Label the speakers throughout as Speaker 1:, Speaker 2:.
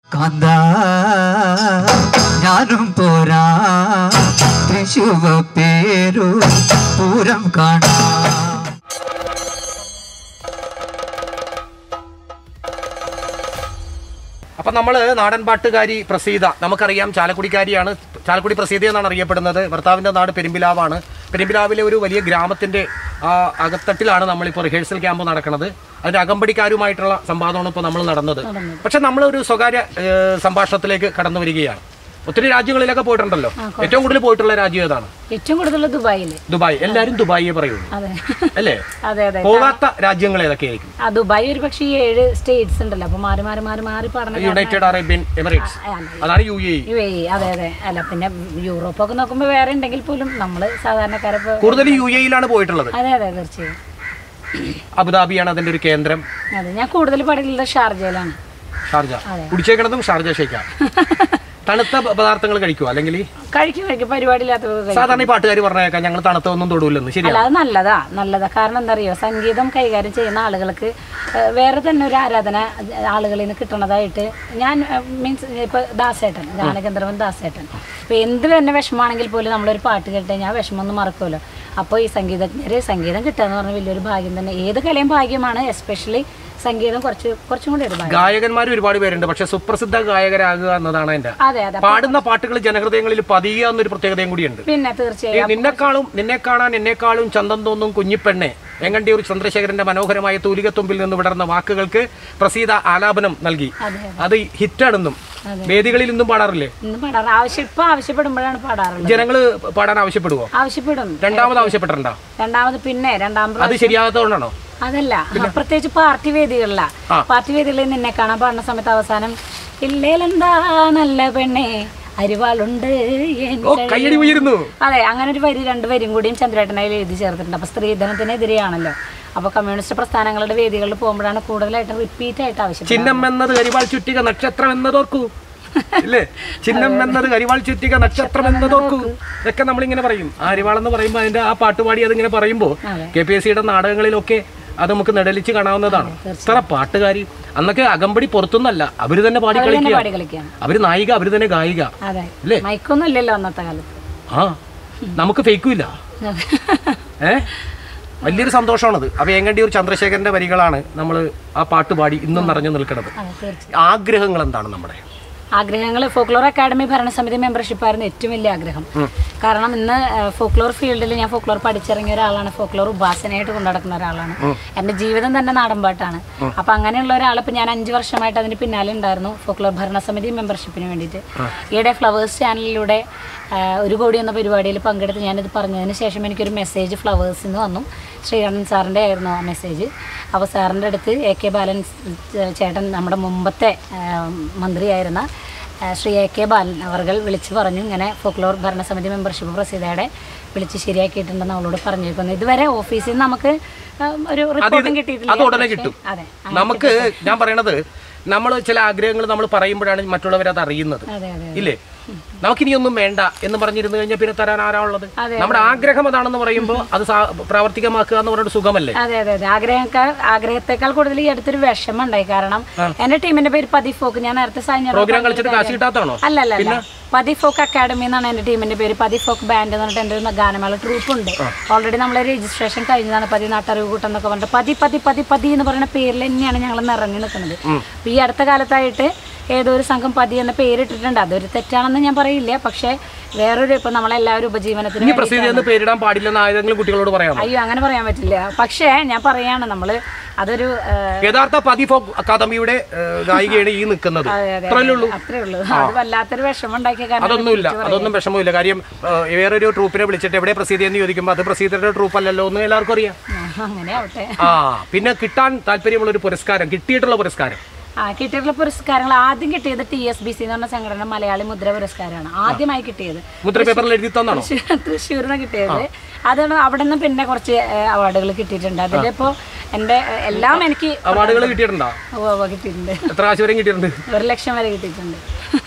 Speaker 1: കാന്ത ഞാനും പോരാ തൃശുവ പേരു പൂരം കാണാ
Speaker 2: അപ്പൊ നമ്മള് നാടൻ പാട്ടുകാരി പ്രസീത നമുക്കറിയാം ചാലക്കുടിക്കാരിയാണ് ചാലക്കുടി പ്രസീത എന്നാണ് അറിയപ്പെടുന്നത് ഭർത്താവിന്റെ നാട് പെരുമ്പിലാവാണ് പെരുമ്പിലാവിലെ ഒരു വലിയ ഗ്രാമത്തിന്റെ ആ അകത്തട്ടിലാണ് നമ്മളിപ്പോൾ റിഹേഴ്സൽ ക്യാമ്പ് നടക്കുന്നത് അതിന്റെ അകമ്പടിക്കാരുമായിട്ടുള്ള സംവാദമാണ് ഇപ്പോൾ നമ്മൾ നടന്നത് പക്ഷെ നമ്മൾ ഒരു സ്വകാര്യ ഏഹ്, സംഭാഷണത്തിലേക്ക് കടന്നു വരികയാണ് ഒത്തിരി രാജ്യങ്ങളിലൊക്കെ പോയിട്ടുണ്ടല്ലോ ഏറ്റവും കൂടുതൽ പോയിട്ടുള്ള രാജ്യം ഏതാണ്
Speaker 3: ഏറ്റവും കൂടുതൽ ദുബായില്
Speaker 2: ദുബായ് എല്ലാവരും ദുബായിയെ പറയുള്ളൂ
Speaker 3: അതെ
Speaker 2: അല്ലേ
Speaker 3: അതെ അതെ
Speaker 2: പോകാത്ത രാജ്യങ്ങൾ ഏതൊക്കെയായിരിക്കും
Speaker 3: ആ ദുബായ് ഒരു പക്ഷേ ഈ ഏഴ് സ്റ്റേറ്റ്സ് ഉണ്ടല്ലോ അപ്പൊ മാറി മാറി മാറി മാറി പഠനം
Speaker 2: യുണൈറ്റഡ് അറേബ്യൻ എമിറേറ്റ്സ് അതാണ് U A E
Speaker 3: U A E, അതെ അതെ അല്ല പിന്നെ യൂറോപ്പ് ഒക്കെ നോക്കുമ്പോൾ വേറെ ഉണ്ടെങ്കിൽ പോലും നമ്മള് സാധാരണക്കാരെ ഇപ്പൊ-
Speaker 2: കൂടുതൽ യു എ ഇയിലാണ് പോയിട്ടുള്ളത്
Speaker 3: അതെ അതെ തീർച്ചയായും
Speaker 2: അബുദാബിയാണ് അതിന്റെ ഒരു കേന്ദ്രം
Speaker 3: അതെ ഞാൻ കൂടുതൽ പഠിക്കുന്നത് ഷാർജയിലാണ്
Speaker 2: ഷാർജ കുടിച്ചേക്കണതും ഷാർജ ഷേക്കാ തണുത്ത പ- പദാർത്ഥങ്ങൾ കഴിക്കുമോ അല്ലെങ്കിൽ ഈ
Speaker 3: കഴിക്കും കഴിക്കും പരിപാടിയില്ലാത്തവർ കഴിക്കും
Speaker 2: സാധാരണ ഈ പാട്ടുകാർ പറഞ്ഞേക്കാം ഞങ്ങൾ തണുത്തൊന്നും തൊടൂലെന്ന് ശരിയാ
Speaker 3: അല്ല അത് നല്ലതാ നല്ലതാ കാരണം എന്താ അറിയോ സംഗീതം കൈകാര്യം ചെയ്യുന്ന ആളുകൾക്ക് ഏഹ്, വേറെ തന്നെ ഒരു ആരാധന ആളുകളിൽ നിന്ന് കിട്ടണതായിട്ട് ഞാൻ മീൻസ് ഇപ്പൊ ദാസേട്ടൻ ഗാനഗന്ധർവൻ ദാസേട്ടൻ ഇപ്പൊ എന്ത് തന്നെ വിഷമാണെങ്കിൽ പോലും നമ്മളൊരു പാട്ട് കേട്ട് കഴിഞ്ഞാൽ ആ വിഷമമൊന്നും മറക്കുമല്ലോ അപ്പോൾ ഈ സംഗീതജ്ഞര് സംഗീതം കിട്ടുക എന്ന് പറഞ്ഞാൽ വലിയൊരു ഭാഗ്യം തന്നെ ഏത് കലയും ഭാഗ്യമാണ് എസ്പെഷ്യലി സംഗീതം കുറച്ച് കുറച്ചും കൂടി ഒരു ഭാഗ്യം
Speaker 2: ഗായകന്മാർ ഒരുപാട് പേരുണ്ട് പക്ഷെ സുപ്രസിദ്ധ ഗായകരാകുക എന്നതാണ് എന്റെ
Speaker 3: അതെ അതെ
Speaker 2: പാടുന്ന പാട്ടുകൾ ജനഹൃദയങ്ങളിൽ പതിയുക എന്നൊരു പ്രത്യേകതയും കൂടിയുണ്ട്
Speaker 3: പിന്നെ
Speaker 2: ഈ
Speaker 3: തീർച്ചയായും
Speaker 2: നിന്നെക്കാളും നിന്നെ കാണാൻ എന്നെക്കാളും ചന്തം തോന്നും കുഞ്ഞിപ്പെണ്ണെ എങ്ങണ്ടിയൂർ ചന്ദ്രശേഖരന്റെ മനോഹരമായ തൂലികത്തുമ്പിൽ നിന്ന് വിടർന്ന വാക്കുകൾക്ക് പ്രസീത ആലാപനം നൽകി
Speaker 3: അതെ
Speaker 2: അത് ഹിറ്റാണെന്നും വേദികളിൽ ഇന്നും പാടാറില്ലേ
Speaker 3: ഇന്ന് പാടാറ് ആവശ്യം ഇപ്പൊ ആവശ്യപ്പെടുമ്പോഴാണ് പാടാറുള്ളത്
Speaker 2: ജനങ്ങള് പാടാൻ ആവശ്യപ്പെടുവോ
Speaker 3: ആവശ്യപ്പെടും
Speaker 2: രണ്ടാമത് ആവശ്യപ്പെട്ടിട്ടുണ്ടോ
Speaker 3: രണ്ടാമത് പിന്നെ രണ്ടാമത്
Speaker 2: അത് ശരിയാകാത്തതുകൊണ്ടാണോ
Speaker 3: അതല്ല പ്രത്യേകിച്ച് പാർട്ടി വേദികളില പാർട്ടി വേദികളിൽ നിന്നെ കാണാൻ പാടുന്ന സമയത്ത് അവസാനം ഇല്ലേലെന്താ നല്ല പെണ്ണെ അരിവാളുണ്ട് എൻ
Speaker 2: ഓ കയ്യടി ഉയരുന്നു
Speaker 3: അതെ അങ്ങനെ ഒരു വരി രണ്ട് വരിയും കൂടിയും ചന്ദ്രേട്ടനായി എഴുതി ചേർത്തിട്ടുണ്ട് അപ്പൊ സ്ത്രീധനത്തിനെതിരെയാണല്ലോ അപ്പൊ കമ്മ്യൂണിസ്റ്റ് പ്രസ്ഥാനങ്ങളുടെ വേദികളിൽ പോകുമ്പോഴാണ് കൂടുതലായിട്ട് റിപ്പീറ്റ് ആയിട്ട് ആവശ്യം
Speaker 2: ചിഹ്നം എന്നത് കരിവാൾ ചുറ്റിക നക്ഷത്രം എന്നതോർക്കൂ ഇല്ലേ ചിഹ്നം എന്നത് കരിവാൾ ചുറ്റിക നക്ഷത്രം എന്നതോർക്കൂ ഇതൊക്കെ നമ്മളിങ്ങനെ പറയും ആ അരിവാൾ എന്ന് പറയുമ്പോൾ അതിന്റെ ആ പാട്ടുപാടി അതിങ്ങനെ പറയുമ്പോൾ കെ പി എസ് സിയുടെ നാടകങ്ങളിലൊക്കെ അത് നമുക്ക് നെടലിച്ച് കാണാവുന്നതാണ് ഇത്ര പാട്ടുകാരി അന്നൊക്കെ അകമ്പടി പുറത്തുനിന്നല്ല അവര് തന്നെ പാടി കളിക്കുക
Speaker 3: പാടി കളിക്കുകയാണ്
Speaker 2: അവര് നായിക അവര് തന്നെ ഗായിക
Speaker 3: അതെ
Speaker 2: ഇല്ലേ?
Speaker 3: മൈക്കൊന്നും ഇല്ലല്ലോ അന്നത്തെ കാലത്ത്
Speaker 2: ആ നമുക്ക് ഫേക്കും ഇല്ല ഏ വലിയൊരു സന്തോഷമാണത് അപ്പൊ ഏങ്ങണ്ടിയൂർ ചന്ദ്രശേഖരന്റെ വരികളാണ് നമ്മൾ ആ പാട്ട് പാടി ഇന്നും നിറഞ്ഞു നിൽക്കുന്നത്
Speaker 3: അതെ തീർച്ചയായും
Speaker 2: ആഗ്രഹങ്ങൾ എന്താണ് നമ്മുടെ
Speaker 3: ആഗ്രഹങ്ങൾ ഫോക്ലോർ അക്കാദമി ഭരണസമിതി മെമ്പർഷിപ്പ് ആയിരുന്നു ഏറ്റവും വലിയ ആഗ്രഹം കാരണം ഇന്ന് ഫോക്ലോർ ഫീൽഡിൽ ഞാൻ ഫോക്ലോർ പഠിച്ചിറങ്ങിയ ഒരാളാണ് ഫോക്ലോർ ഉപാസനയായിട്ട് കൊണ്ടു നടക്കുന്ന ഒരാളാണ് എന്റെ ജീവിതം തന്നെ നാടൻപാട്ടാണ് അപ്പൊ അങ്ങനെയുള്ള ഒരാൾ ഇപ്പൊ ഞാൻ അഞ്ചു വർഷമായിട്ട് അതിന് പിന്നാലെ ഉണ്ടായിരുന്നു ഫോക്ലോർ ഭരണസമിതി മെമ്പർഷിപ്പിന് വേണ്ടിയിട്ട് ഈയിടെ ഫ്ലവേഴ്സ് ചാനലിലൂടെ ആ, ഒരു കോടി എന്ന പരിപാടിയിൽ പങ്കെടുത്ത് ഞാനിത് പറഞ്ഞതിന് ശേഷം എനിക്കൊരു മെസ്സേജ് ഫ്ലവേഴ്സിൽ നിന്ന് വന്നു ശ്രീകണ്ഠൻ സാറിൻ്റെ ആയിരുന്നു ആ മെസ്സേജ് അപ്പോൾ സാറിൻ്റെ അടുത്ത് എ കെ ബാലൻ ചേട്ടൻ നമ്മുടെ മുമ്പത്തെ ആ, മന്ത്രിയായിരുന്ന ആ, ശ്രീ എ കെ ബാലൻ അവർകൾ വിളിച്ച് പറഞ്ഞു ഇങ്ങനെ ഫോക്ലോർ ഭരണസമിതി മെമ്പർഷിപ്പ് പ്രസിദ്ധയുടെ വിളിച്ച് ശരിയാക്കിയിട്ടുണ്ടെന്ന് അവളോട് പറഞ്ഞിരിക്കുന്നു ഇതുവരെ ഓഫീസിൽ നിന്ന് നമുക്ക് ആ, ഒരു റിപ്പോർട്ടും കിട്ടിയിട്ടില്ല
Speaker 2: അത് ഉടനെ
Speaker 3: പക്ഷേ-
Speaker 2: കിട്ടും
Speaker 3: അതെ
Speaker 2: നമുക്ക് ഞാൻ പറയണത് നമ്മൾ ചില ആഗ്രഹങ്ങൾ നമ്മൾ പറയുമ്പോഴാണ് മറ്റുള്ളവർ അത് അറിയുന്നത്
Speaker 3: അതെ അതെ
Speaker 2: ഇല്ലേ നമുക്കിനിയൊന്നും വേണ്ട എന്ന് പറഞ്ഞിരുന്നു കഴിഞ്ഞാൽ പിന്നെ തരാൻ ആരാ ഉള്ളത്
Speaker 3: അതെ,
Speaker 2: നമ്മുടെ ആഗ്രഹം അതാണെന്ന് പറയുമ്പോൾ അത് സാ- പ്രാവർത്തികമാക്കുക എന്ന് പറഞ്ഞൊരു സുഖമല്ലേ
Speaker 3: അതെ അതെ അതെ ആഗ്രഹക്കാൾ ആഗ്രഹത്തെക്കാൾ കൂടുതൽ ഈ അടുത്തൊരു വിഷമം ഉണ്ടായി കാരണം എന്റെ ടീമിന്റെ പേര് പതിഫോക്ക് ഞാൻ നേരത്തെ സൈന്യ
Speaker 2: പ്രോഗ്രാം കളിച്ചിട്ട് കാശ് കിട്ടാത്താണോ
Speaker 3: അല്ല അല്ല അല്ല പതിഫോക്ക് അക്കാഡമി എന്നാണ് എന്റെ ടീമിന്റെ പേര് പതിഫോക്ക് ബാൻഡ് എന്ന് പറഞ്ഞിട്ട് എന്റെ ഒരു ഗാനമേള ട്രൂപ്പ് ഉണ്ട് ഓൾറെഡി നമ്മളെ രജിസ്ട്രേഷൻ കഴിഞ്ഞതാണ് പതി നാട്ടറിവ് കൂട്ടം എന്നൊക്കെ പറഞ്ഞിട്ട് പതി പതി പതി പതി എന്ന് പറയുന്ന പേരിൽ തന്നെയാണ് ഞങ്ങൾ നിറഞ്ഞു നിൽക്കുന്നത് അപ്പൊ ഈ അടുത്ത കാലത്തായിട്ട് ഏതോ ഒരു സംഘം പതി എന്ന പേരിട്ടിട്ടുണ്ട് അതൊരു തെറ്റാണെന്ന് ഞാൻ പറയില്ല പക്ഷേ വേറൊരു ഇപ്പൊ നമ്മളെല്ലാവരും ഉപജീവനത്തിന്
Speaker 2: ഇനി
Speaker 3: വേണ്ടി-
Speaker 2: പ്രസിദ്ധി എന്ന് പേരിടാൻ പാടില്ലെന്ന് ആരെങ്കിലും കുട്ടികളോട് പറയാമോ
Speaker 3: അയ്യോ അങ്ങനെ പറയാൻ പറ്റില്ല പക്ഷേ ഞാൻ പറയാണ് നമ്മള് അതൊരു ആ,
Speaker 2: യഥാർത്ഥ പതി ഫോക്ക് അക്കാദമിയുടെ ഏഹ്, ഗായികയാണ് ഈ നിൽക്കുന്നത്
Speaker 3: അതെ, അതെ,
Speaker 2: അത്രയല്ലേ ഉള്ളൂ
Speaker 3: അത്രേ ഉള്ളൂ അത് വല്ലാത്തൊരു വിഷമം ഉണ്ടാക്കിയ കാരണം
Speaker 2: അതൊന്നുമില്ല അതൊന്നും വിഷമമില്ല കാര്യം ഏഹ്, വേറൊരു ട്രൂപ്പിനെ വിളിച്ചിട്ട് എവിടെ പ്രസിദ്ധി എന്ന് ചോദിക്കുമ്പോൾ അത് പ്രസിദ്ധിയുടെ ട്രൂപ്പ് അല്ലല്ലോ എന്ന് എല്ലാവർക്കും അറിയാം
Speaker 3: അങ്ങനെ ആവട്ടെ
Speaker 2: ആ പിന്നെ കിട്ടാൻ താല്പര്യമുള്ള ഒരു പുരസ്കാരം കിട്ടിയിട്ടുള്ള പുരസ്കാരം
Speaker 3: ആ കിട്ടിയിട്ടുള്ള പുരസ്കാരങ്ങൾ ആദ്യം കിട്ടിയത് ടി എസ് ബി സി എന്ന് പറഞ്ഞ സംഘടന മലയാളി മുദ്ര പുരസ്കാരമാണ് ആദ്യമായി കിട്ടിയത്
Speaker 2: മുദ്ര പേപ്പറിൽ എഴുതി തന്നാണോ
Speaker 3: തൃശ്ശൂരിൽ നിന്ന് കിട്ടിയത് അതാണ് അവിടെ നിന്ന് പിന്നെ കുറച്ച് അവാർഡുകൾ കിട്ടിയിട്ടുണ്ട് അതിലിപ്പോ എൻ്റെ ഏഹ്, എല്ലാം എനിക്ക്
Speaker 2: അവാർഡുകൾ കിട്ടിയിട്ടുണ്ടോ
Speaker 3: ഉവ്വ് ഉവ്വ് കിട്ടിയിട്ടുണ്ട്
Speaker 2: എത്ര കാശ് വരെയും കിട്ടിയിട്ടുണ്ട്
Speaker 3: ഒരു ലക്ഷം വരെ കിട്ടിയിട്ടുണ്ട്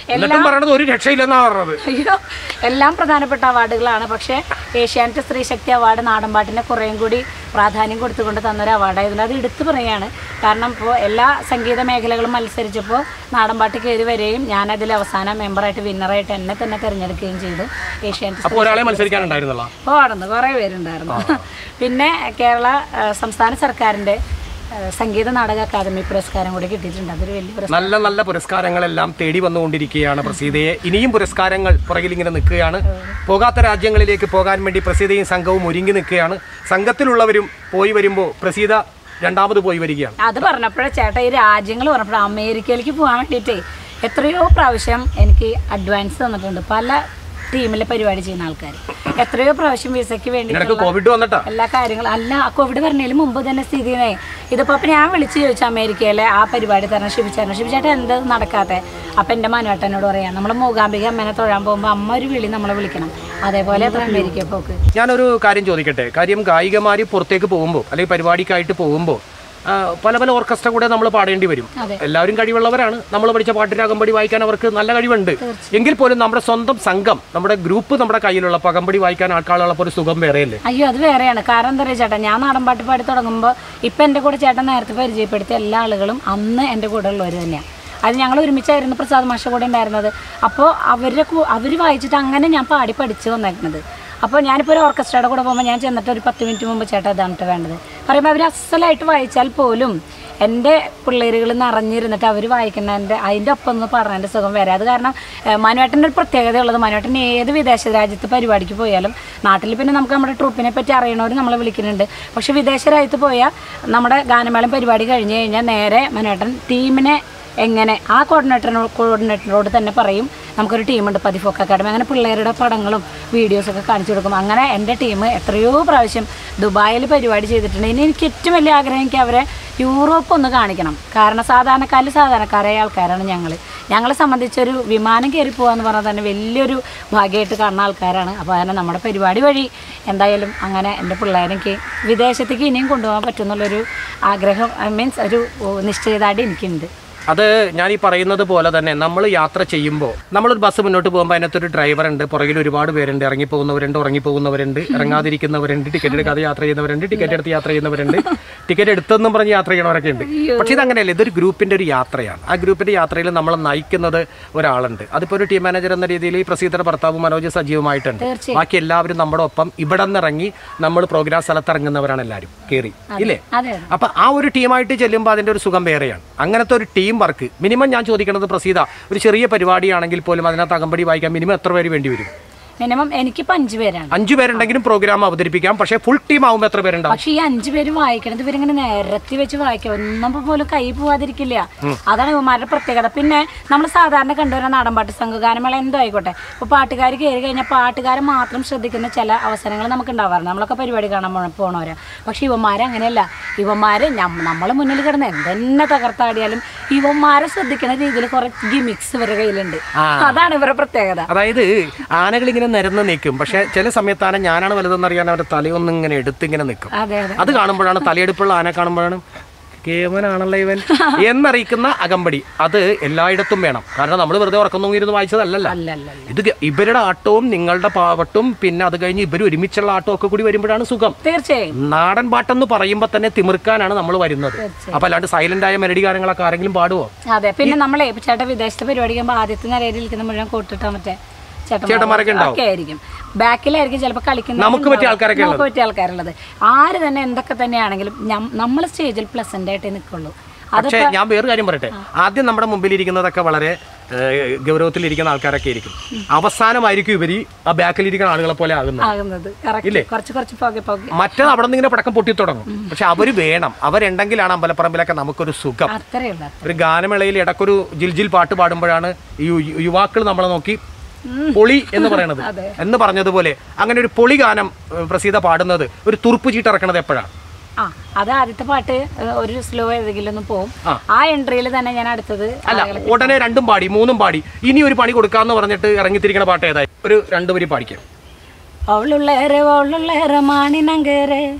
Speaker 2: എന്നിട്ടും പറയണത് ഒരു രക്ഷയില്ലെന്നാ പറഞ്ഞത്
Speaker 3: അയ്യോ എല്ലാം പ്രധാനപ്പെട്ട അവാർഡുകളാണ് പക്ഷേ ഏഷ്യാനെറ്റ് സ്ത്രീശക്തി അവാർഡ് നാടൻപാട്ടിനെ കുറേയും കൂടി പ്രാധാന്യം കൊടുത്തുകൊണ്ട് തന്നൊരു അവാർഡായതുകൊണ്ട് അത് എടുത്തു പറയാണ് കാരണം ഇപ്പോൾ എല്ലാ സംഗീത മേഖലകളും മത്സരിച്ചപ്പോൾ നാടൻപാട്ട് കയറി വരികയും ഞാനതിൽ അവസാന മെമ്പറായിട്ട് വിന്നറായിട്ട് എന്നെ തന്നെ തിരഞ്ഞെടുക്കുകയും ചെയ്തു ഏഷ്യാനെറ്റ്
Speaker 2: അപ്പൊ ഒരാളെ മത്സരിക്കാനുണ്ടായിരുന്നല്ലോ
Speaker 3: പോടുന്നു കുറേ പേരുണ്ടായിരുന്നു പിന്നെ കേരള ആ, സംസ്ഥാന സർക്കാരിൻ്റെ ആ, സംഗീത നാടക അക്കാദമി പുരസ്കാരം കൂടി കിട്ടിയിട്ടുണ്ട് അതൊരു വലിയ പുരസ്കാരം
Speaker 2: നല്ല നല്ല പുരസ്കാരങ്ങളെല്ലാം തേടി വന്നുകൊണ്ടിരിക്കുകയാണ് പ്രസീതയെ ഇനിയും പുരസ്കാരങ്ങൾ പുറകിൽ ഇങ്ങനെ നിൽക്കുകയാണ് പോകാത്ത രാജ്യങ്ങളിലേക്ക് പോകാൻ വേണ്ടി പ്രസീതയും സംഘവും ഒരുങ്ങി നിൽക്കുകയാണ് സംഘത്തിലുള്ളവരും പോയി വരുമ്പോൾ പ്രസീത രണ്ടാമത് പോയി വരികയാണ്
Speaker 3: അത് പറഞ്ഞപ്പോഴേ ചേട്ടാ ഈ രാജ്യങ്ങൾ പറഞ്ഞപ്പോൾ അമേരിക്കയിലേക്ക് പോകാൻ വേണ്ടിയിട്ടേ എത്രയോ പ്രാവശ്യം എനിക്ക് അഡ്വാൻസ് തന്നിട്ടുണ്ട് പല ടീമിലെ പരിപാടി ചെയ്യുന്ന ആൾക്കാർ എത്രയോ പ്രാവശ്യം വിസയ്ക്ക്
Speaker 2: നിനക്ക്
Speaker 3: വേണ്ടി
Speaker 2: കോവിഡ് വന്നിട്ടാ
Speaker 3: എല്ലാ കാര്യങ്ങളും അല്ല ആ കോവിഡ് പറഞ്ഞതിന് മുമ്പ് തന്നെ സ്ഥിതിനെ ഇതിപ്പോ അപ്പൊ ഞാൻ വിളിച്ചു ചോദിച്ചു അമേരിക്കയിലെ ആ പരിപാടി തരണം ശിബിച്ചേട്ടൻ ശിബിച്ചേട്ടൻ എന്ത് നടക്കാത്തെ അപ്പൊ എന്റെ മനുവേട്ടനോട് പറയാം നമ്മൾ മൂകാംബിക അമ്മേനെ തൊഴാൻ പോകുമ്പോൾ അമ്മ ഒരു വിളി നമ്മളെ വിളിക്കണം അതേപോലെ അത്ര അമേരിക്ക പോക്ക്
Speaker 2: ഞാനൊരു കാര്യം ചോദിക്കട്ടെ കാര്യം ഗായികമാർ പുറത്തേക്ക് പോകുമ്പോൾ അല്ലെങ്കിൽ പരിപാടിക്കായിട്ട് പോകുമ്പോൾ ആ, പല പല ഓർക്കസ്ട്ര കൂടെ നമ്മൾ പാടേണ്ടി വരും
Speaker 3: അതെ.
Speaker 2: എല്ലാവരും കഴിവുള്ളവരാണ് നമ്മൾ പഠിച്ച പാട്ടിന് അകമ്പടി വായിക്കാൻ അവർക്ക് നല്ല കഴിവുണ്ട് എങ്കിൽ പോലും നമ്മുടെ സ്വന്തം സംഘം നമ്മുടെ ഗ്രൂപ്പ് നമ്മുടെ കയ്യിലുള്ളപ്പോൾ അകമ്പടി വായിക്കാൻ ആൾക്കാരുള്ളപ്പോൾ ഒരു സുഖം വേറെയല്ലേ
Speaker 3: അയ്യോ അത് വേറെയാണ് കാരണം എന്താ പറയുക ചേട്ടാ ഞാൻ നാടൻ പാട്ട് പാടി തുടങ്ങുമ്പോൾ ഇപ്പം എൻ്റെ കൂടെ ചേട്ടൻ നേരത്തെ പരിചയപ്പെടുത്തിയ എല്ലാ ആളുകളും അന്ന് എൻ്റെ കൂടെ ഉള്ളവർ തന്നെയാണ് അത് ഞങ്ങൾ ഒരുമിച്ചായിരുന്നു പ്രസാദ് മാഷ കൂടെ ഉണ്ടായിരുന്നത് അപ്പോൾ അവരുടെ അവർ വായിച്ചിട്ട് അങ്ങനെ ഞാൻ പാടി പഠിച്ച് വന്നേക്കുന്നത് അപ്പോൾ ഞാനിപ്പോൾ ഒരു ഓർക്കസ്ട്രയുടെ കൂടെ പോകുമ്പോൾ ഞാൻ ചെന്നിട്ട് ഒരു പത്ത് മിനിറ്റ് മുമ്പ് ചേട്ടാ ഇതാണ് ട്ടോ വേണ്ടത് പറയുമ്പോൾ അവർ അസലായിട്ട് വായിച്ചാൽ പോലും എൻ്റെ പിള്ളേരുകൾ നിറഞ്ഞിരുന്നിട്ട് അവർ വായിക്കുന്നതിൻ്റെ അതിൻ്റെ ഒപ്പം ഒന്ന് പറഞ്ഞതിൻ്റെ സുഖം വരെ അത് കാരണം ഏഹ്, മനുവേട്ടൻ്റെ ഒരു പ്രത്യേകത ഉള്ളത് മനുവേട്ടൻ ഏത് വിദേശ രാജ്യത്ത് പരിപാടിക്ക് പോയാലും നാട്ടിൽ പിന്നെ നമുക്ക് നമ്മുടെ ട്രൂപ്പിനെ പറ്റി അറിയണവർ നമ്മളെ വിളിക്കുന്നുണ്ട് പക്ഷെ വിദേശ രാജ്യത്ത് പോയാൽ നമ്മുടെ ഗാനമേളം പരിപാടി കഴിഞ്ഞ് കഴിഞ്ഞാൽ നേരെ മനുവേട്ടൻ ടീമിനെ എങ്ങനെ ആ കോർഡിനേറ്ററിനോട് കോർഡിനേറ്ററിനോട് തന്നെ പറയും നമുക്കൊരു ടീമുണ്ട് പതിഫോക്ക് അക്കാഡമി അങ്ങനെ പിള്ളേരുടെ പടങ്ങളും വീഡിയോസൊക്കെ കാണിച്ചു കൊടുക്കും അങ്ങനെ എൻ്റെ ടീം എത്രയോ പ്രാവശ്യം ദുബായിൽ പരിപാടി ചെയ്തിട്ടുണ്ട് ഇനി എനിക്ക് ഏറ്റവും വലിയ ആഗ്രഹം എനിക്ക് അവരെ യൂറോപ്പ് ഒന്ന് കാണിക്കണം കാരണം സാധാരണക്കാരിൽ സാധാരണക്കാരായ ആൾക്കാരാണ് ഞങ്ങൾ ഞങ്ങളെ സംബന്ധിച്ചൊരു വിമാനം കയറി പോകാന്ന് പറഞ്ഞാൽ തന്നെ വലിയൊരു ഭാഗ്യമായിട്ട് കാണുന്ന ആൾക്കാരാണ് അപ്പോൾ അങ്ങനെ നമ്മുടെ പരിപാടി വഴി എന്തായാലും അങ്ങനെ എൻ്റെ പിള്ളേരെനിക്ക് വിദേശത്തേക്ക് ഇനിയും കൊണ്ടുപോകാൻ പറ്റുമെന്നുള്ളൊരു ആഗ്രഹം മീൻസ് ഒരു ഓ, നിശ്ചയദാർഢ്യം എനിക്കുണ്ട്
Speaker 2: അത് ഞാൻ ഈ പറയുന്നത് പോലെ തന്നെ നമ്മൾ യാത്ര ചെയ്യുമ്പോൾ നമ്മളൊരു ബസ് മുന്നോട്ട് പോകുമ്പോൾ അതിനകത്തൊരു ഡ്രൈവർ ഉണ്ട് പുറകിൽ ഒരുപാട് പേരുണ്ട് ഇറങ്ങിപ്പോകുന്നവരുണ്ട് ഉറങ്ങിപ്പോകുന്നവരുണ്ട് ഇറങ്ങാതിരിക്കുന്നവരുണ്ട് ടിക്കറ്റ് എടുക്കാതെ യാത്ര ചെയ്യുന്നവരുണ്ട് ടിക്കറ്റ് എടുത്ത് യാത്ര ചെയ്യുന്നവരുണ്ട് ടിക്കറ്റ് എടുത്തെന്നും പറഞ്ഞ് യാത്ര ചെയ്യണവരൊക്കെ ഉണ്ട് പക്ഷേ ഇതങ്ങനെയല്ല ഇതൊരു ഗ്രൂപ്പിന്റെ ഒരു യാത്രയാണ് ആ ഗ്രൂപ്പിന്റെ യാത്രയിൽ നമ്മൾ നയിക്കുന്നത് ഒരാളുണ്ട് അതിപ്പോൾ ഒരു ടീം മാനേജർ എന്ന രീതിയിൽ ഈ പ്രസീതയുടെ ഭർത്താവ് മനോജ് സജീവമായിട്ടുണ്ട്
Speaker 3: തീർച്ചയായും.
Speaker 2: ബാക്കി എല്ലാവരും നമ്മുടെ ഒപ്പം ഇവിടെ നിന്ന് ഇറങ്ങി നമ്മൾ പ്രോഗ്രാം സ്ഥലത്ത് ഇറങ്ങുന്നവരാണ് എല്ലാവരും കയറി ഇല്ലേ
Speaker 3: അതെ അതെ
Speaker 2: അപ്പൊ ആ ഒരു ടീമായിട്ട് ചെല്ലുമ്പോൾ അതിന്റെ ഒരു സുഖം വേറെയാണ് അങ്ങനത്തെ ഒരു ടീം വർക്ക് മിനിമം ഞാൻ ചോദിക്കുന്നത് പ്രസീത ഒരു ചെറിയ പരിപാടിയാണെങ്കിൽ പോലും അതിനകത്ത് അകമ്പടി വായിക്കാൻ മിനിമം എത്ര പേര് വേണ്ടി വരും
Speaker 3: മിനിമം എനിക്കിപ്പോൾ അഞ്ച് പേരാണ്
Speaker 2: അഞ്ചു പേരുണ്ടെങ്കിലും പ്രോഗ്രാം അവതരിപ്പിക്കാം പക്ഷേ ഫുൾ ടീം ആവുമ്പോൾ എത്ര പേരുണ്ടാവും
Speaker 3: പക്ഷെ ഈ അഞ്ചു പേര് വായിക്കണത് ഇവരിങ്ങനെ നിരത്തി വെച്ച് വായിക്കും ഒന്നും പോലും കൈ പോവാതിരിക്കില്ല അതാണ് ഇവന്മാരുടെ പ്രത്യേകത പിന്നെ നമ്മൾ സാധാരണ കണ്ടുവരുന്ന നാടൻപാട്ട് സംഘഗാനമേള എന്തോ ആയിക്കോട്ടെ ഇപ്പോൾ പാട്ടുകാർ കയറി കഴിഞ്ഞാൽ പാട്ടുകാരെ മാത്രം ശ്രദ്ധിക്കുന്ന ചില അവസരങ്ങൾ നമുക്ക് ഉണ്ടാവാറുണ്ട് നമ്മളൊക്കെ പരിപാടി കാണാൻ പോണ പോണവരാ പക്ഷെ ഇവന്മാരെ അങ്ങനെയല്ല ഇവന്മാര് നമ്മൾ മുന്നിൽ കിടന്ന് എന്തെന്നെ തകർത്താടിയാലും ഇവന്മാരെ ശ്രദ്ധിക്കുന്ന രീതിയിൽ കുറെ ഗിമിക്സ് ഇവരുടെ കയ്യിലുണ്ട് അതാണ് ഇവരുടെ പ്രത്യേകത
Speaker 2: അതായത് ആനകൾ ഇങ്ങനെ നിരന്ന് നിൽക്കും പക്ഷേ ചില സമയത്താണ് ഞാനാണ് വലുതെന്ന് അറിയാൻ അവരുടെ തലയൊന്നും ഇങ്ങനെ എടുത്ത് ഇങ്ങനെ നിൽക്കും
Speaker 3: അതെ അതെ
Speaker 2: അത് കാണുമ്പോഴാണ് തലയെടുപ്പുള്ള ആന കാണുമ്പോഴാണ് കേവനാണല്ലോ ഇവൻ എന്നറിയിക്കുന്ന അകമ്പടി അത് എല്ലായിടത്തും വേണം കാരണം നമ്മൾ വെറുതെ ഉറക്കം ഇരുന്ന് വായിച്ചതല്ലല്ലോ
Speaker 3: അല്ല അല്ല അല്ല.
Speaker 2: ഇത് ഗ- ഇവരുടെ ആട്ടവും നിങ്ങളുടെ പാവട്ടും പിന്നെ അത് കഴിഞ്ഞ് ഇവർ ഒരുമിച്ചുള്ള ആട്ടവും ഒക്കെ കൂടി വരുമ്പോഴാണ് സുഖം
Speaker 3: തീർച്ചയായും
Speaker 2: നാടൻ പാട്ടെന്ന് പറയുമ്പോൾ തന്നെ തിമിർക്കാനാണ് നമ്മൾ വരുന്നത് അപ്പൊ അല്ലാണ്ട് സൈലന്റ് ആയ മെലഡി ഗാനങ്ങളൊക്കെ ആരെങ്കിലും പാടുവോ
Speaker 3: അതെ പിന്നെ നമ്മളെ ഇപ്പൊ ചേട്ടൻ വിദേശത്ത് പരിപാടി കഴിയുമ്പോൾ ആദ്യത്തെ നിരയിൽ ഇരിക്കുന്ന മുഴുവൻ കോട്ടിട്ടാ മറ്റേ
Speaker 2: ചേട്ടന്മാരൊക്കെ ഉണ്ടാവും.
Speaker 3: ഒക്കെ ആയിരിക്കും ബാക്കിലായിരിക്കും ചിലപ്പോൾ കളിക്കുന്ന
Speaker 2: നമുക്ക് പറ്റിയ ആൾക്കാരൊക്കെ
Speaker 3: നമുക്ക് പറ്റിയ ആൾക്കാരുള്ളത് ആര് തന്നെ എന്തൊക്കെ തന്നെയാണെങ്കിലും നമ്മൾ സ്റ്റേജിൽ പ്ലസന്റ് ആയിട്ടേ നിൽക്കുള്ളൂ അത്
Speaker 2: പക്ഷേ ഞാൻ വേറൊരു കാര്യം പറയട്ടെ ആദ്യം നമ്മുടെ മുമ്പിൽ ഇരിക്കുന്നതൊക്കെ വളരെ ഗൗരവത്തിലിരിക്കുന്ന ആൾക്കാരൊക്കെ ആയിരിക്കും അവസാനമായിരിക്കും ഇവര് ആ ബാക്കിലിരിക്കുന്ന ആളുകളെ പോലെ ആകുന്നത്
Speaker 3: ആകുന്നത് കറക്റ്റ് കുറച്ച് കുറച്ച് പോകെ പോകെ
Speaker 2: മറ്റേത് അവിടെ നിന്ന് ഇങ്ങനെ പടക്കം പൊട്ടി തുടങ്ങും പക്ഷെ അവര് വേണം അവരുണ്ടെങ്കിലാണ് അമ്പലപ്പറമ്പിലൊക്കെ നമുക്കൊരു സുഖം
Speaker 3: അത്രേ ഉള്ളൂ അത്ര
Speaker 2: ഒരു ഗാനമേളയിൽ ഇടക്കൊരു ജിൽജിൽ പാട്ട് പാടുമ്പോഴാണ് ഈ യു- യുവാക്കൾ നമ്മളെ നോക്കി പൊളി എന്ന് പറയണത് എന്ന് പറഞ്ഞതുപോലെ അങ്ങനെ ഒരു പൊളി ഗാനം ഏഹ്, പ്രസീത പാടുന്നത് ഒരു തുറുപ്പ് ചീട്ട് ഇറക്കണത് എപ്പോഴാണ്
Speaker 3: ആ അത് ആദ്യത്തെ പാട്ട് ഏഹ്, ഒരു സ്ലോ ഏതെങ്കിലും ഒന്ന് പോകും ആ എൻട്രിയിൽ തന്നെ ഞാൻ അടുത്തത്
Speaker 2: അല്ല ഉടനെ രണ്ടും പാടി മൂന്നും പാടി ഇനി ഒരു പണി കൊടുക്കാന്ന് പറഞ്ഞിട്ട് ഇറങ്ങിത്തിരിക്കണ പാട്ട് ഏതായി ഒരു രണ്ടുപേരി പാടിക്കാം
Speaker 3: അവളുള്ളേറെ അവളുള്ളേറെ മാണിനങ്കേറെ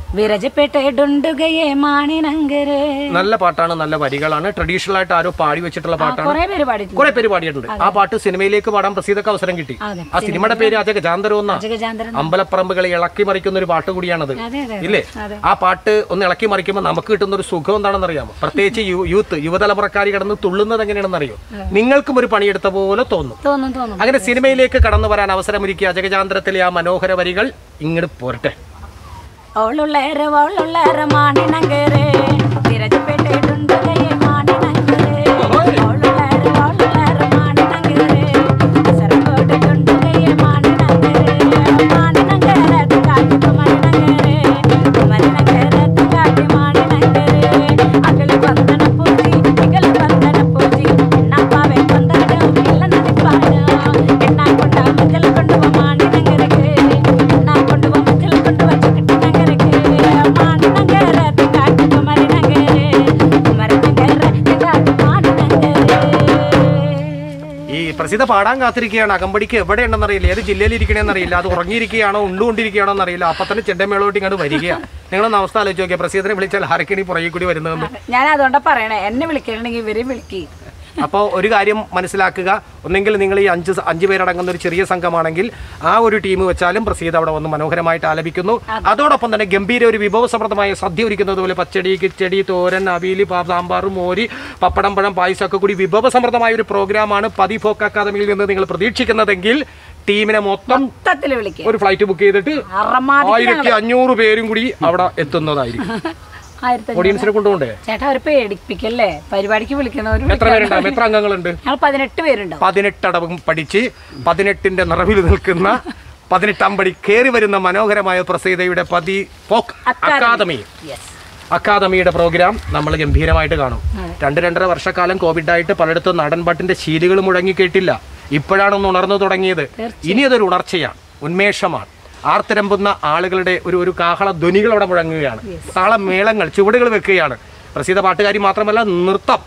Speaker 3: വിരജപ്പെട്ട ഡുണ്ടുകയെ മാണിനങ്കരെ
Speaker 2: നല്ല പാട്ടാണ് നല്ല വരികളാണ് ട്രഡീഷണൽ ആയിട്ട് ആരോ പാടി വെച്ചിട്ടുള്ള പാട്ടാണ്
Speaker 3: കുറെ പേര് പാടിയിട്ടുണ്ട്
Speaker 2: കുറെ പേര് പാടിയിട്ടുണ്ട് ആ പാട്ട് സിനിമയിലേക്ക് പാടാൻ പ്രസീതക്ക് അവസരം കിട്ടി
Speaker 3: അതെ.
Speaker 2: ആ സിനിമയുടെ പേര് അജഗജാന്തരം എന്നാ
Speaker 3: അജഗജാന്തരം
Speaker 2: അമ്പലപ്പറമ്പുകളെ ഇളക്കി മറിക്കുന്ന ഒരു പാട്ട് കൂടിയാണത്
Speaker 3: അതെ അതെ
Speaker 2: ഇല്ലേ
Speaker 3: അതെ.
Speaker 2: ആ പാട്ട് ഒന്ന് ഇളക്കി മറിക്കുമ്പോൾ നമുക്ക് കിട്ടുന്ന ഒരു സുഖം എന്താണെന്ന് അറിയാമോ പ്രത്യേകിച്ച് യൂ- യൂത്ത് യുവതലമുറക്കാർ കിടന്ന് തുള്ളുന്നത് എങ്ങനെയാണെന്ന് അറിയോ നിങ്ങൾക്കും ഒരു പണിയെടുത്ത പോലെ തോന്നും
Speaker 3: തോന്നും തോന്നും
Speaker 2: അങ്ങനെ സിനിമയിലേക്ക് കടന്നു വരാൻ അവസരമൊരുക്കിയ അജഗജാന്തരത്തിലെ ആ മനോഹര വരികൾ ഇങ്ങോട്ട് പോരട്ടെ
Speaker 3: അവളുള്ളേറെ അവളുള്ളേറെ മാണിനങ്കരെ വിരജപ്പെട്ട ഡുണ്ടുകയെ മാണിനങ്കരെ അവളുള്ളേറെ അവളുള്ളേറെ മാണിനങ്കരെ സരകോട്ട ഡുണ്ടുകയെ മാണിനങ്കരെ മാണിനങ്കരെ കാട്ടി മാണിനങ്കരെ മരിനങ്കരെ കാട്ടി മാണിനങ്കരെ അകൽ വന്ദന പൂജി ഇകൽ വന്ദന പൂജി എണ്ണാപ്പാവെ വന്ദനം ഇല്ല നദിപ്പാന എണ്ണാ കൊണ്ട മഞ്ചൽ കൊണ്ടുവ മാണിനങ്കരക്ക് എണ്ണാ കൊണ്ടുവ മഞ്ചൽ കൊണ്ടുവ ചിക്കിട്ടനങ്കരക്ക് മാണിനങ്കരെ കാട്ടി മരിനങ്കരെ മരിനങ്കരെ കാട്ടി മാണിനങ്കരെ
Speaker 2: ഈ പ്രസിദ്ധ പാടാൻ കാത്തിരിക്കുകയാണ് അകമ്പടിക്ക് എവിടെ ഉണ്ടെന്നറിയില്ല ഏത് ജില്ലയിൽ ഇരിക്കണമെന്നറിയില്ല അത് ഉറങ്ങിയിരിക്കുകയാണോ ഉണ്ടുകൊണ്ടിരിക്കുകയാണോ എന്നറിയില്ല അപ്പൊ തന്നെ ചെണ്ടമേളോട്ട് ഇങ്ങോട്ട് വരികയാണ് നിങ്ങളൊന്ന് അവസ്ഥ ആലോചിച്ച് നോക്കിയാൽ പ്രസിദ്ധനെ വിളിച്ചാൽ ഹരക്കിണി പുറകെ കൂടി വരുന്നതെന്ന്
Speaker 3: ഞാൻ അതുകൊണ്ടാ പറയണേ എന്നെ വിളിക്കണമെങ്കിൽ ഇവരെ വിളിക്കി
Speaker 2: അപ്പോൾ ഒരു കാര്യം മനസ്സിലാക്കുക ഒന്നെങ്കിൽ നിങ്ങൾ ഈ അഞ്ച് സ- അഞ്ച് പേരടങ്ങുന്ന ഒരു ചെറിയ സംഘമാണെങ്കിൽ ആ ഒരു ടീം വെച്ചാലും പ്രസീത അവിടെ വന്ന് മനോഹരമായിട്ട് ആലപിക്കുന്നു അതോടൊപ്പം തന്നെ ഗംഭീര ഒരു വിഭവസമൃദ്ധമായ സദ്യ ഒരുക്കുന്നത് പോലെ പച്ചടി കിച്ചടി തോരൻ അവിയല് പാ- സാമ്പാർ മോര് പപ്പടം പഴം പായസമൊക്കെ കൂടി വിഭവസമൃദ്ധമായ ഒരു പ്രോഗ്രാമാണ് പതി ഫോക്ക് അക്കാദമിയിൽ നിന്ന് നിങ്ങൾ പ്രതീക്ഷിക്കുന്നതെങ്കിൽ ടീമിനെ മൊത്തം
Speaker 3: മൊത്തത്തിൽ വിളിക്കുക
Speaker 2: ഒരു ഫ്ലൈറ്റ് ബുക്ക് ചെയ്തിട്ട്
Speaker 3: അറമാതി
Speaker 2: ആയിരത്തി അഞ്ഞൂറ് പേരും കൂടി അവിടെ എത്തുന്നതായിരിക്കും
Speaker 3: ആയിരത്തി
Speaker 2: ഓഡിയൻസിനെ കൊണ്ടുപോകണ്ടേ
Speaker 3: ചേട്ടാ അവരെ പേടിപ്പിക്കല്ലേ പരിപാടിക്ക് വിളിക്കുന്നവരും
Speaker 2: എത്ര പേരുണ്ടാവും എത്ര അംഗങ്ങളുണ്ട്
Speaker 3: ഞങ്ങൾ പതിനെട്ട് പേരുണ്ടാവും
Speaker 2: പതിനെട്ടടവും പഠിച്ച് പതിനെട്ടിന്റെ നിറവിൽ നിൽക്കുന്ന പതിനെട്ടാം പടി കയറി വരുന്ന മനോഹരമായ പ്രസീതയുടെ പതി ഫോക്ക് അക്കാദമി
Speaker 3: യെസ്
Speaker 2: അക്കാദമിയുടെ പ്രോഗ്രാം നമ്മൾ ഗംഭീരമായിട്ട് കാണും രണ്ട് രണ്ടര വർഷക്കാലം കോവിഡായിട്ട് പലയിടത്തും നാടൻ പാട്ടിന്റെ ശീലുകൾ മുഴങ്ങി കേട്ടില്ല ഇപ്പോഴാണ് ഒന്ന് ഉണർന്നു തുടങ്ങിയത് ഇനി അതൊരു ഉണർച്ചയാണ് ഉന്മേഷമാണ് ആർത്തിരമ്പുന്ന ആളുകളുടെ ഒരു ഒരു കാഹള ധ്വനികൾ അവിടെ മുഴങ്ങുകയാണ് താളമേളങ്ങൾ ചുവടുകൾ വെക്കുകയാണ് പ്രസീത പാട്ടുകാരി മാത്രമല്ല നൃത്തം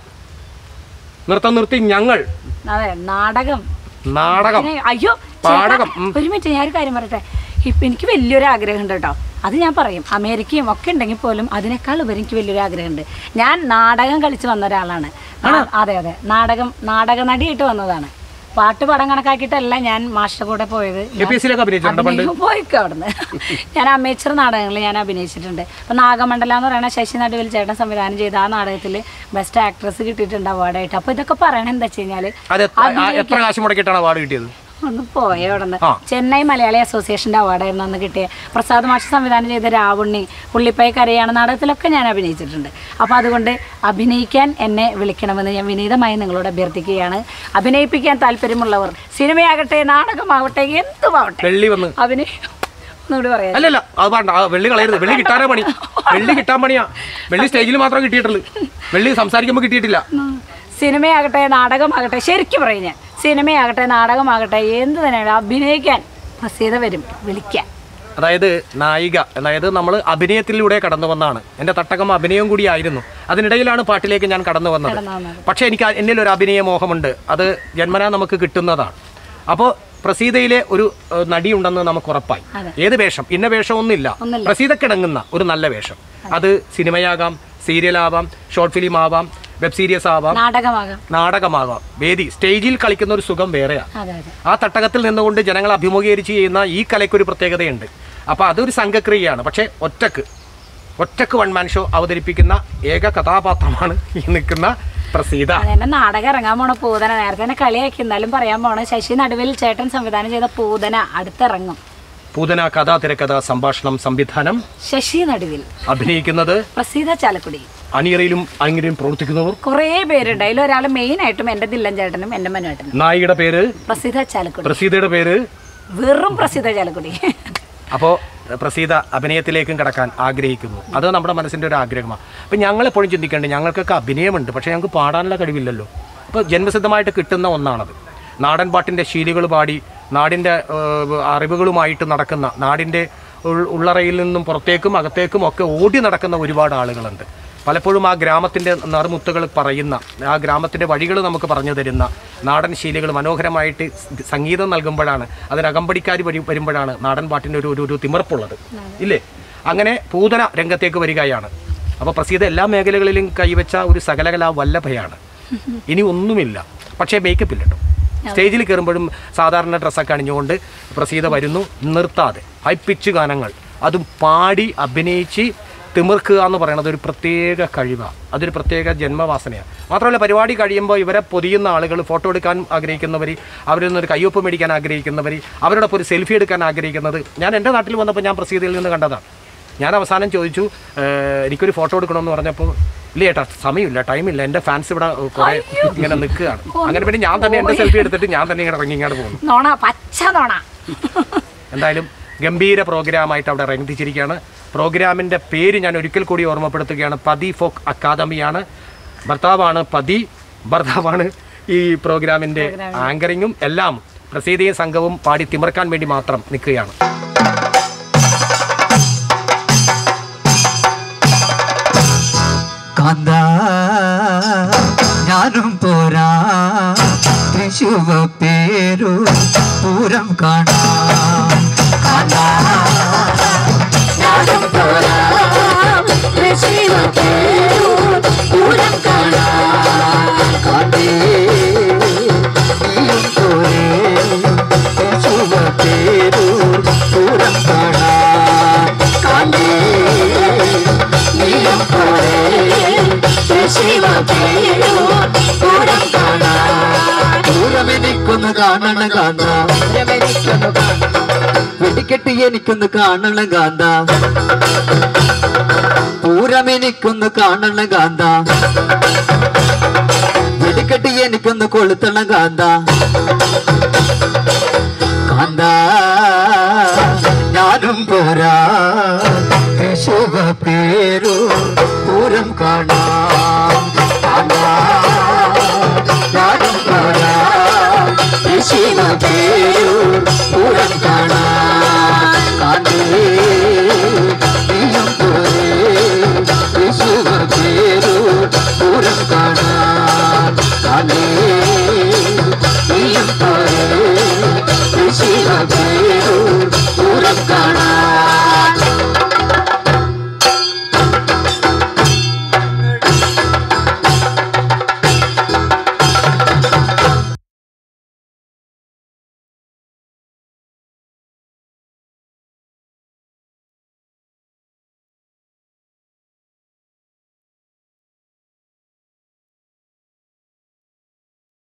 Speaker 2: നൃത്തം നിർത്തി ഞങ്ങൾ
Speaker 3: അതെ നാടകം
Speaker 2: നാടകം
Speaker 3: പിന്നെ അയ്യോ
Speaker 2: പാടകം,
Speaker 3: ചേട്ടാ, ഒരു മിനിറ്റ് ഞാൻ ഒരു കാര്യം പറയട്ടെ ഇപ്പൊ എനിക്ക് വലിയൊരു ആഗ്രഹം ഉണ്ട് കേട്ടോ അത് ഞാൻ പറയും അമേരിക്കയും ഒക്കെ ഉണ്ടെങ്കിൽ പോലും അതിനേക്കാൾ ഉപരി എനിക്ക് വലിയൊരു ആഗ്രഹമുണ്ട് ഞാൻ നാടകം കളിച്ച് വന്ന ഒരാളാണ് നാ- അതെ അതെ നാടകം നാടക നടിയായിട്ട് വന്നതാണ് പാട്ട് പടം കണക്കാക്കിയിട്ടല്ല ഞാൻ മാഷിന്റെ കൂടെ പോയത്
Speaker 2: എ പി എസ് സിയിലൊക്കെ അഭിനയിച്ചിട്ടുണ്ട് പണ്ട്
Speaker 3: അഭിനയം പോയിക്കോ അവിടുന്ന് ഞാൻ അമേച്ചർ നാടകങ്ങളിൽ ഞാൻ അഭിനയിച്ചിട്ടുണ്ട് അപ്പൊ നാഗമണ്ഡലം എന്ന് പറയുന്ന ശശി നടുവിൽ ചേട്ടൻ സംവിധാനം ചെയ്ത ആ നാടകത്തിൽ ബെസ്റ്റ് ആക്ട്രസ് കിട്ടിയിട്ടുണ്ട് അവാർഡായിട്ട് അപ്പൊ ഇതൊക്കെ പറയണത് എന്താ വെച്ച് കഴിഞ്ഞാല്
Speaker 2: അത് എത്ര- ആ, എത്ര കാശ് മുടക്കിയിട്ടാണ് അവാർഡ് കിട്ടിയത്
Speaker 3: ഒന്ന് പോയ അവിടെ
Speaker 2: ആ.
Speaker 3: ചെന്നൈ മലയാളി അസോസിയേഷന്റെ അവാർഡായിരുന്നു അന്ന് കിട്ടിയ പ്രസാദ് മാഷ് സംവിധാനം ചെയ്ത രാവുണ്ണി പുള്ളിപ്പായി കരയാണ് നാടകത്തിലൊക്കെ ഞാൻ അഭിനയിച്ചിട്ടുണ്ട് അപ്പോൾ അതുകൊണ്ട് അഭിനയിക്കാൻ എന്നെ വിളിക്കണമെന്ന് ഞാൻ വിനീതമായി നിങ്ങളോട് അഭ്യർത്ഥിക്കുകയാണ് അഭിനയിപ്പിക്കാൻ താല്പര്യമുള്ളവർ സിനിമയാകട്ടെ നാടകമാവട്ടെ എന്തുമാവട്ടെ
Speaker 2: വെള്ളി വന്ന്
Speaker 3: അഭിനയം ഒന്നുകൂടി പറയാം
Speaker 2: അല്ലല്ല അത് വേണ്ട ആ വെള്ളി കളയരുത് വെള്ളി കിട്ടാനേ പണി വെള്ളി കിട്ടാൻ പണിയാ വെള്ളി സ്റ്റേജിൽ മാത്രമേ കിട്ടിയിട്ടുള്ളൂ വെള്ളി സംസാരിക്കുമ്പോൾ കിട്ടിയിട്ടില്ല
Speaker 3: സിനിമയാകട്ടെ നാടകമാകട്ടെ ശരിക്കും പറയും ഞാൻ സിനിമയാകട്ടെ നാടകമാകട്ടെ എന്ത് തന്നെയാണ് അഭിനയിക്കാൻ പ്രസീത വരും വിളിക്കാൻ
Speaker 2: അതായത് നായിക അതായത് നമ്മൾ അഭിനയത്തിലൂടെ കടന്നു വന്നാണ് എൻ്റെ തട്ടകം അഭിനയം കൂടിയായിരുന്നു അതിനിടയിലാണ് പാട്ടിലേക്ക് ഞാൻ കടന്നു വന്നത്
Speaker 3: കടന്നു വന്നത്.
Speaker 2: പക്ഷേ എനിക്ക് എന്നിൽ ഒരു അഭിനയ മോഹമുണ്ട് അത് ജന്മനാ നമുക്ക് കിട്ടുന്നതാണ് അപ്പോൾ പ്രസീതയിലെ ഒരു ഏഹ്, നടിയുണ്ടെന്ന് നമുക്ക് ഉറപ്പായി
Speaker 3: അതെ.
Speaker 2: ഏത് വേഷം ഇന്ന വേഷം ഒന്നില്ല
Speaker 3: ഒന്നില്ല.
Speaker 2: പ്രസീതക്കിടങ്ങുന്ന ഒരു നല്ല വേഷം അത് സിനിമയാകാം സീരിയലാവാം ഷോർട്ട് ഫിലിം ആവാം വെബ് സീരീസ് ആവാം
Speaker 3: നാടകമാകാം
Speaker 2: നാടകമാകാം വേദി സ്റ്റേജിൽ കളിക്കുന്ന ഒരു സുഖം വേറെയാണ്
Speaker 3: അതെ അതെ
Speaker 2: ആ തട്ടകത്തിൽ നിന്നുകൊണ്ട് ജനങ്ങൾ അഭിമുഖീകരിച്ച് ചെയ്യുന്ന ഈ കലയ്ക്കൊരു പ്രത്യേകതയുണ്ട് അപ്പോൾ അതൊരു സംഘക്രിയയാണ് പക്ഷേ ഒറ്റക്ക് ഒറ്റക്ക് വൺ മാൻ ഷോ അവതരിപ്പിക്കുന്ന ഏക കഥാപാത്രമാണ് ഈ നിൽക്കുന്ന പ്രസീത
Speaker 3: അതെന്നെ നാടകം ഇറങ്ങാൻ പോണ പൂതന നേരത്തെ തന്നെ കളിയാക്കി എന്നാലും പറയാൻ പോണ ശശി നടുവിൽ ചേട്ടൻ സംവിധാനം ചെയ്ത പൂതന അടുത്തിറങ്ങും
Speaker 2: പൂതന കഥാ തിരക്കഥ സംഭാഷണം സംവിധാനം
Speaker 3: ശശി നടുവിൽ
Speaker 2: അഭിനയിക്കുന്നത്
Speaker 3: പ്രസീത ചാലക്കുടി
Speaker 2: അണിയറയിലും അങ്ങിനെയും പ്രവർത്തിക്കുന്നവർ
Speaker 3: കുറേ പേരുണ്ട് അതിൽ ഒരാൾ മെയിൻ ആയിട്ടും എന്റെ ദില്ലൻ ചേട്ടനും എന്റെ മനുവേട്ടനും
Speaker 2: നായികയുടെ പേര്
Speaker 3: പ്രസീത ചാലക്കുടി
Speaker 2: പ്രസീതയുടെ പേര്
Speaker 3: വെറും പ്രസീത ചാലക്കുടി
Speaker 2: അപ്പോൾ പ്രസീത അഭിനയത്തിലേക്കും കടക്കാൻ ആഗ്രഹിക്കുന്നു അത് നമ്മുടെ മനസ്സിൻ്റെ ഒരു ആഗ്രഹമാണ് അപ്പം ഞങ്ങൾ എപ്പോഴും ചിന്തിക്കേണ്ടത് ഞങ്ങൾക്കൊക്കെ അഭിനയമുണ്ട് പക്ഷേ ഞങ്ങൾക്ക് പാടാനുള്ള കഴിവില്ലല്ലോ അപ്പോൾ ജന്മസിദ്ധമായിട്ട് കിട്ടുന്ന ഒന്നാണത് നാടൻ പാട്ടിൻ്റെ ശീലികൾ പാടി നാടിൻ്റെ ഏഹ്, അറിവുകളുമായിട്ട് നടക്കുന്ന നാടിൻ്റെ ഉൾ- ഉള്ളറയിൽ നിന്നും പുറത്തേക്കും അകത്തേക്കും ഒക്കെ ഓടി നടക്കുന്ന ഒരുപാട് ആളുകളുണ്ട് പലപ്പോഴും ആ ഗ്രാമത്തിൻ്റെ നറുമുത്തുകൾ പറയുന്ന ആ ഗ്രാമത്തിൻ്റെ വഴികൾ നമുക്ക് പറഞ്ഞു തരുന്ന നാടൻ ശീലികൾ മനോഹരമായിട്ട് സ് സംഗീതം നൽകുമ്പോഴാണ് അതിന് അകമ്പടിക്കാർ വരി വരുമ്പോഴാണ് നാടൻ പാട്ടിൻ്റെ ഒരു ഒരു ഒരു തിമിർപ്പുള്ളത് ഇല്ലേ അങ്ങനെ പൂതന രംഗത്തേക്ക് വരികയാണ് അപ്പോൾ പ്രസീത എല്ലാ മേഖലകളിലും കൈവച്ച ഒരു സകലകലാ വല്ലഭയാണ് ഇനി ഒന്നുമില്ല പക്ഷേ മേക്കപ്പ് ഇല്ല കേട്ടോ സ്റ്റേജിൽ കയറുമ്പോഴും സാധാരണ ഡ്രസ്സൊക്കെ അണിഞ്ഞുകൊണ്ട് പ്രസീത വരുന്നു നിർത്താതെ ഹൈ പിച്ച് ഗാനങ്ങൾ അതും പാടി അഭിനയിച്ച് തിമിർക്കുക എന്ന് പറയുന്നത് ഒരു പ്രത്യേക കഴിവാണ് അതൊരു പ്രത്യേക ജന്മവാസനയാണ് മാത്രമല്ല പരിപാടി കഴിയുമ്പോൾ ഇവരെ പൊതിയുന്ന ആളുകൾ ഫോട്ടോ എടുക്കാൻ ആഗ്രഹിക്കുന്നവർ അവരിൽ നിന്നൊരു കയ്യൊപ്പ് മേടിക്കാൻ ആഗ്രഹിക്കുന്നവർ അവരോടൊപ്പം ഒരു സെൽഫി എടുക്കാൻ ആഗ്രഹിക്കുന്നത് ഞാൻ എൻ്റെ നാട്ടിൽ വന്നപ്പോൾ ഞാൻ പ്രസീതയിൽ നിന്ന് കണ്ടതാണ് ഞാൻ അവസാനം ചോദിച്ചു "ഏഹ്, എനിക്കൊരു ഫോട്ടോ എടുക്കണമെന്ന് പറഞ്ഞപ്പോൾ ഇല്ല ചേട്ടാ സമയമില്ല ടൈമില്ല എൻ്റെ ഫാൻസ് ഇവിടെ കുറേ ഇങ്ങനെ നിൽക്കുകയാണ് അങ്ങനെ പിന്നെ ഞാൻ തന്നെ എൻ്റെ സെൽഫി എടുത്തിട്ട് ഞാൻ തന്നെ ഇങ്ങനെ ഇറങ്ങി ഇങ്ങോട്ട് പോകുന്നു
Speaker 3: നോണ പച്ച നോണ
Speaker 2: എന്തായാലും ഗംഭീര പ്രോഗ്രാമായിട്ട് അവിടെ ഇറങ്ങിത്തിരിക്കുകയാണ് പ്രോഗ്രാമിൻ്റെ പേര് ഞാൻ ഒരിക്കൽ കൂടി ഓർമ്മപ്പെടുത്തുകയാണ് പതി ഫോക്ക് അക്കാദമിയാണ് ഭർത്താവാണ് പതി ഭർത്താവാണ് ഈ പ്രോഗ്രാമിൻ്റെ ആങ്കറിങ്ങും എല്ലാം പ്രസീതയും സംഘവും പാടി തിമിർക്കാൻ വേണ്ടി മാത്രം നിൽക്കുകയാണ്
Speaker 1: കാന്ത ഞാനും പോരാ തൃശുവ പേരു പൂരം കാണാം കാന്ത ഞാനും പോരാ തൃശുവ പേരു പൂരം കാണാം കാന്തേ നീയും പോരേ തൃശുവ പേരു പൂരം കാണാം കാന്തേ നീയും പോരേ തൃശിവ പേരു പൂരം കാണാം പൂരമെനിക്കൊന്ന് കാണണ കാന്ത വെടിക്കെട്ട് എനിക്കൊന്ന് കാണണ കാന്ത പൂരമെനിക്കൊന്ന് കാണണ കാന്ത വെടിക്കെട്ട് എനിക്കൊന്ന് കൊളുത്തണ കാന്ത കാന്ത ഞാനും പോരാ ശുഭ പേരു പൂരം കാണാം കാന്ത ഞാനും പോരാ ശിവ പേരു പൂരം കാണാം